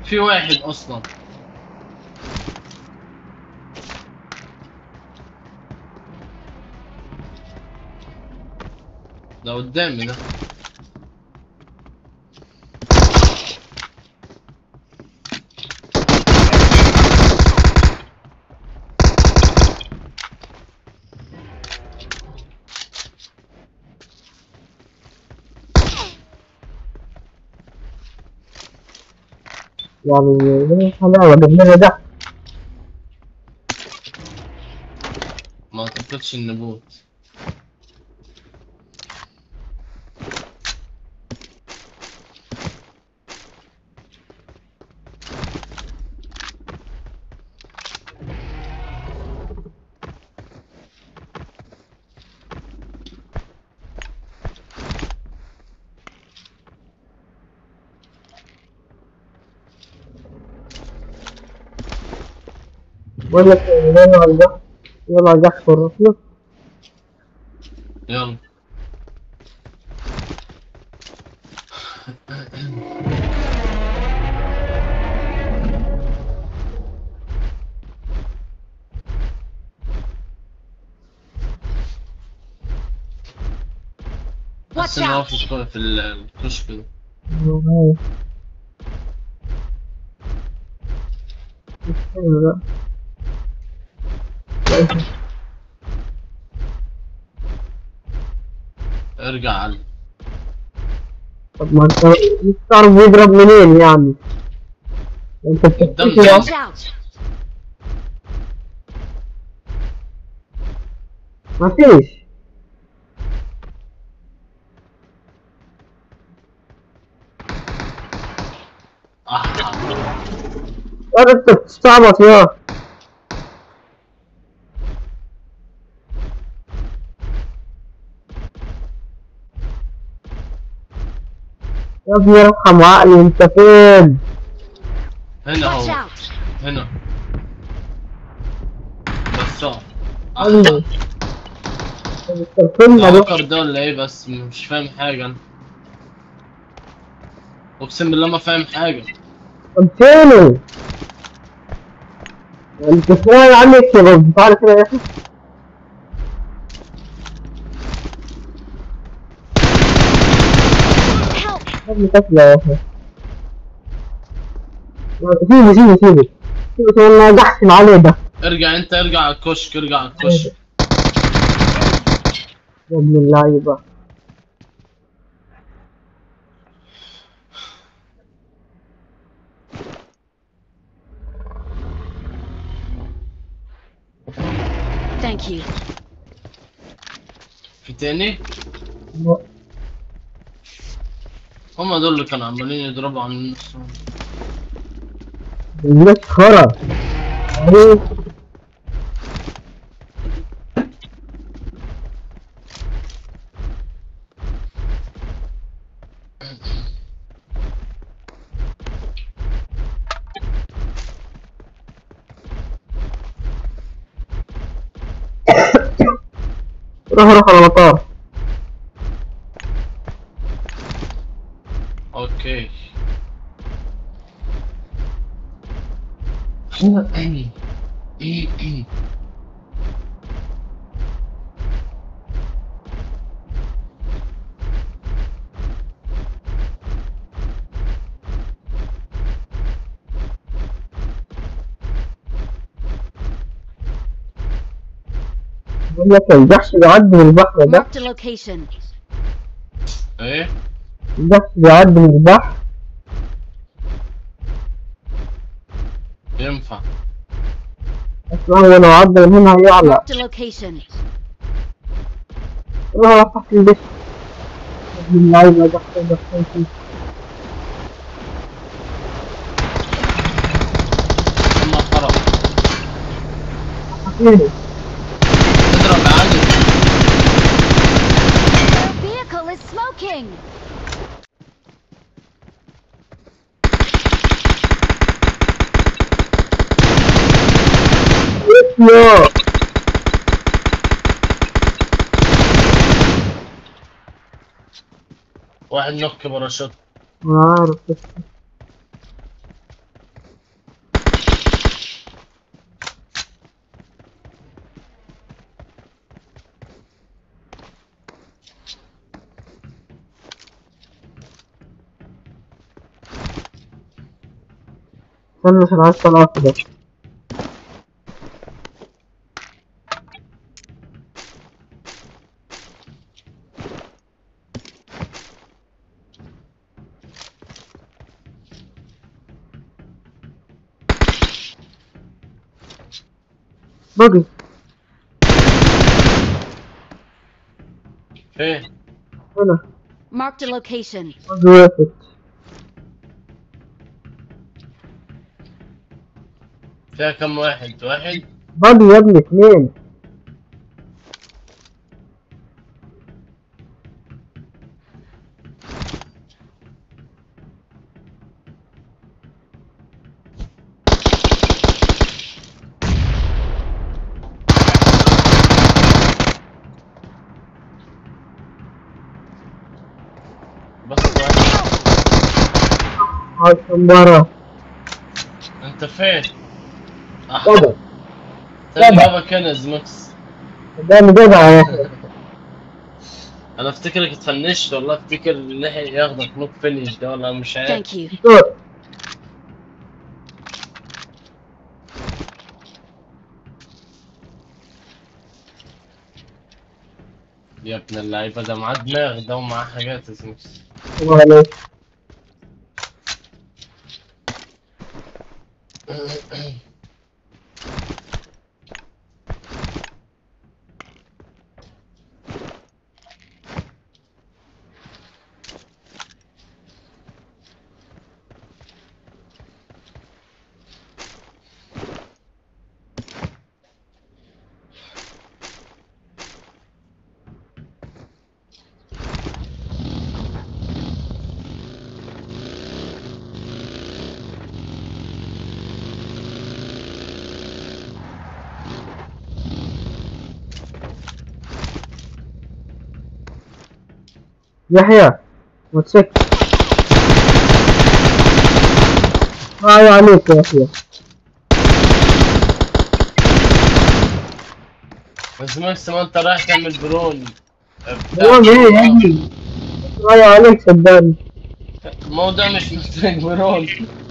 في واحد اصلا ده قدامي ده يعني حلاوة جبنا ده ما اعتقدش ان بوت بقول لك إيه، يلا على الجحر يلا على الجحر فرصنا يلا بس Watch ان هو out! في الك- في ال- الكشك ده مش حلو لا ارجع على طب ما انت مش تعرف يضرب منين يعني انت قدام بتختفي ده. Watch out! ما فيش آه. يا انت بتستعبط يا يا ابني ارحم عقلي انت فين؟ هنا Watch هو out! هنا بس آه. ايوه انت فين ده ده؟ هاكر ده ولا ايه بس مش فاهم حاجة انا اقسم بالله ما فاهم حاجة طب فينه؟ انت شوية عنك كده تعالى كده يا اخي Help! يا ابني تاكله يا اخي سيبه سيبه سيبه سيبه سيبه ما جحسن عليه ده ارجع انت ارجع على الكشك ارجع على الكشك يا ابن اللعيبة Thank you. في تاني هما دول اللي كانوا عمالين يضربوا عن النص الناس خرا أيوه. روح روح على المطار اوكي بقول لك الجحش بيعدي من البحر ده Marked a location. ايه الجحش بيعدي من البحر ينفع أصلا لو عدى من هنا هيعلى Marked a location. روح على تحت البيت يا ابن اللعيبة جحش جحش هما خرب حكيني اضرب يا علي Their vehicle is smoking! يا واحد نوك باراشوت أنا عارف بس استنى عشان عايز طلع كده باقي فين هنا Marked a location. باقي واحد فيها كم واحد واحد باقي يا ابني اثنين بس واحد هاي كمبارة انت فين؟ أح- طبعا تاني طبعا. جابك هنا زمكس ده جدع يا اخي انا افتكرك تفنشت والله افتكر ان هي ياخدك نوك فينيش ده ولا مش عارف Thank you. دور. يا ابن اللعيبه ده معاه دماغ ده ومعاه حاجات يا زمكس الله عليك يحيى موتوسيكل هاي عليك يا يحيى زمكس ما انت رايح تعمل برون والله ايه يا ابني هاي عليك صدقني الموضوع مش محتاج برون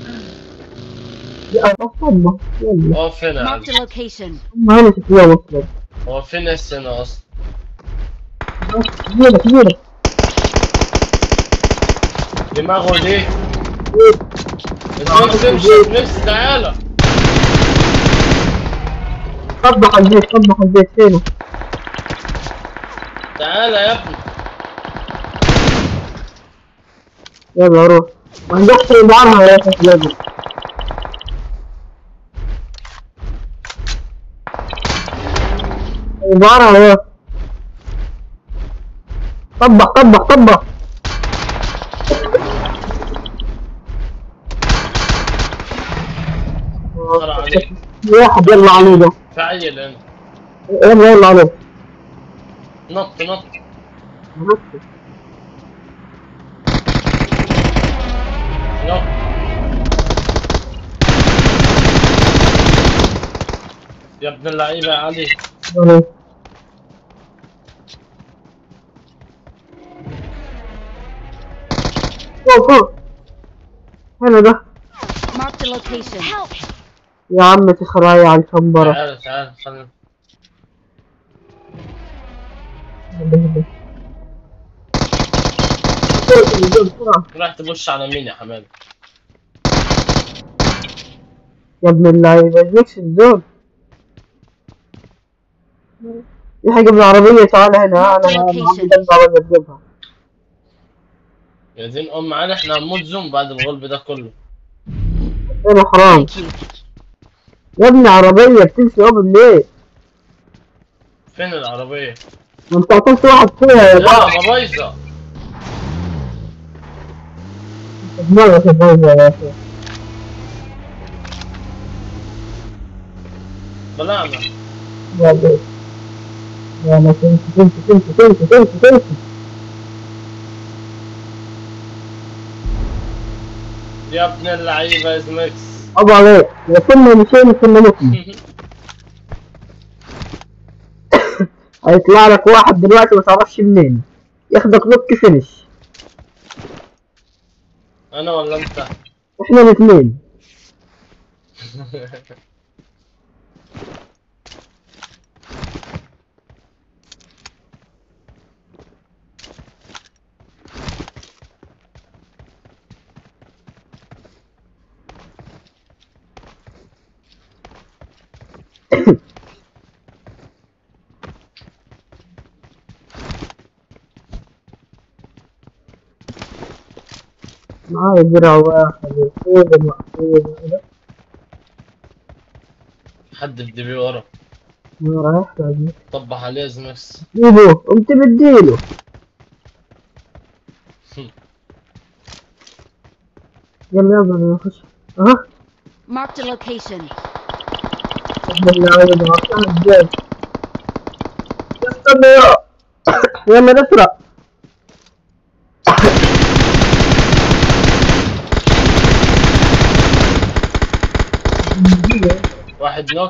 يا أصلا يلا هو فين يا Marked a عم؟ location. ما هنا شكلها وصلت هو فين السنة اصلا؟ كبيرة كبيرة دماغه دي زمكس امشي زمكس تعالى صبح البيت صبح البيت فينه تعالى يا ابني يلا روح ما نجحش نبعرها يا اخي لازم نبعرها يا طبح طبح طبح ترى عليك واحد يلا عليه ده فعيل انت يلا يلا عليه نط نط نط يا ابن اللعيبة يا علي يلا. فوق فوق هنا ده Marked a location. Help! يا عم تخراي على الكمبرة تعالى تعالى خلنا راح تبش على مين يا حماد يا ابن اللعيبة يجيكش الزون في حاجة بالعربية تعالى هنا انا ما عندي دفعة ولا تجيبها يا زين ام معانا احنا هنموت زوم بعد الغلب ده كله هنا حرام Thank you. يا ابني عربية بتمشي اوبن ليه؟ فين العربية؟ ما انت قتلت واحد فيها يا لا جماعة ما بايظة دماغك يا بايظة يا اخي بلعنا يلا يلا تمشي تمشي تمشي تمشي تمشي تمشي يا ابن اللعيبة يا زمكس ابو عليك لو كنا مشينا كنا متنا هيطلع لك واحد دلوقتي ما تعرفش منين ياخدك نوك فينش انا ولا انت؟ احنا الاثنين معايا درع واحد وفوق ومقفول حد في دي بي ورا ما رايح لازم طبح عليه زمكس جيبه قمت بديله يلا يلا نخش ها Marked a location. بسم الله عاوز اعطيها ازاي استنى يا يلا نسرع واحد نوك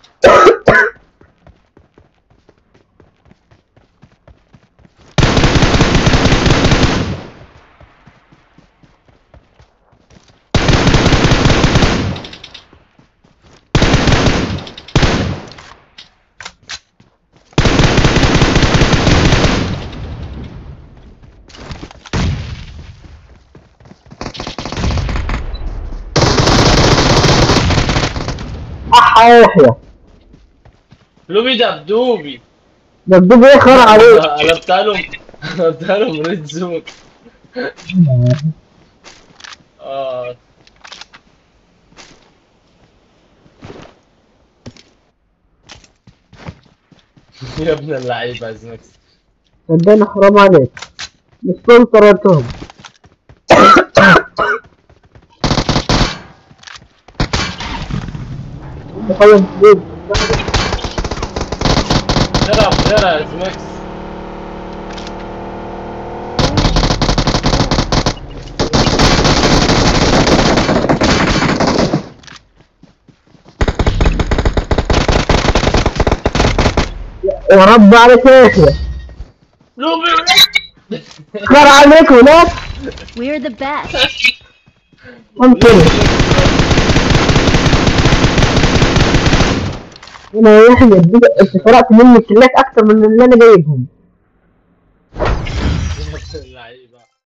اح يا يحيى لوبي دبدوبي دبدوب ايه خرع عليك قلبتها لهم قلبتها لهم ريد زون اه يا ابن اللعيبة يا زمكس صدقني حرام عليك مش كنت طردتهم خلاص جيب اضرب غيرها يا زمكس يا رب عليك يا يحيى لوبي خر عليك هناك We're the best. ممكن انا يا يحيى اديك- انت سرقت مني كلاك اكتر من اللي انا جايبهم